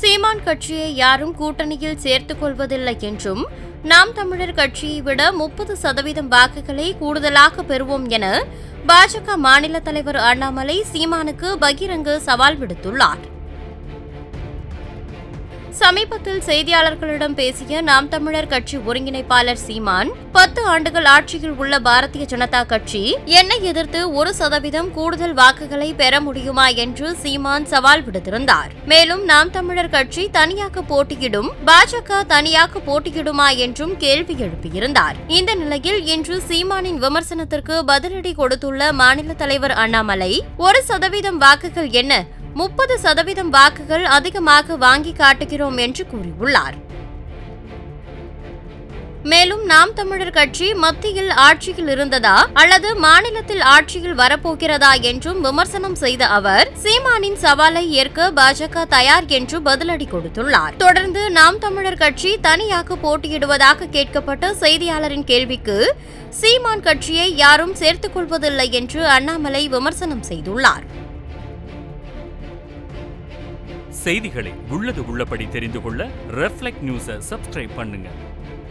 சீமான் கட்சியை யாரும் கூட்டணியில் சேர்த்துக் கொள்வதில்லை என்றும் நாம் தமிழர் கட்சியை விட முப்பது சதவீதம் வாக்குகளை கூடுதலாக பெறுவோம் என பாஜக மாநில தலைவர் அண்ணாமலை சீமானுக்கு பகிரங்க சவால் விடுத்துள்ளார் சமீபத்தில் செய்தியாளர்களிடம் பேசிய நாம் தமிழர் கட்சி ஒருங்கிணைப்பாளர் சீமான் பத்து ஆண்டுகள் ஆட்சியில் உள்ள பாரதிய ஜனதா கட்சி என்னை எதிர்த்து ஒரு சதவீதம் கூடுதல் வாக்குகளை பெற முடியுமா என்று சீமான் சவால் விடுத்திருந்தார் மேலும் நாம் தமிழர் கட்சி தனியாக போட்டியிடும் பாஜக தனியாக போட்டியிடுமா என்றும் கேள்வி எழுப்பியிருந்தார் இந்த நிலையில் இன்று சீமானின் விமர்சனத்திற்கு பதிலடி கொடுத்துள்ள மாநில தலைவர் அண்ணாமலை ஒரு சதவீதம் வாக்குகள் என்ன முப்பது சதவீதம் வாக்குகள் அதிகமாக வாங்கி காட்டுகிறோம் என்று கூறியுள்ளார் மேலும் நாம் தமிழர் கட்சி மத்தியில் ஆட்சியில் இருந்ததா அல்லது மாநிலத்தில் ஆட்சியில் வரப்போகிறதா என்றும் விமர்சனம் செய்த அவர் சீமானின் சவாலை ஏற்க பாஜக தயார் என்று பதிலடி கொடுத்துள்ளார் தொடர்ந்து நாம் தமிழர் கட்சி தனியாக போட்டியிடுவதாக கேட்கப்பட்ட செய்தியாளரின் கேள்விக்கு சீமான் கட்சியை யாரும் சேர்த்துக் கொள்வதில்லை என்று அண்ணாமலை விமர்சனம் செய்துள்ளார் செய்திகளை உள்ளது உள்ளபடி தெரிந்து கொள்ள ரெஃப்ளெக்ட் நியூஸை சப்ஸ்கிரைப் பண்ணுங்க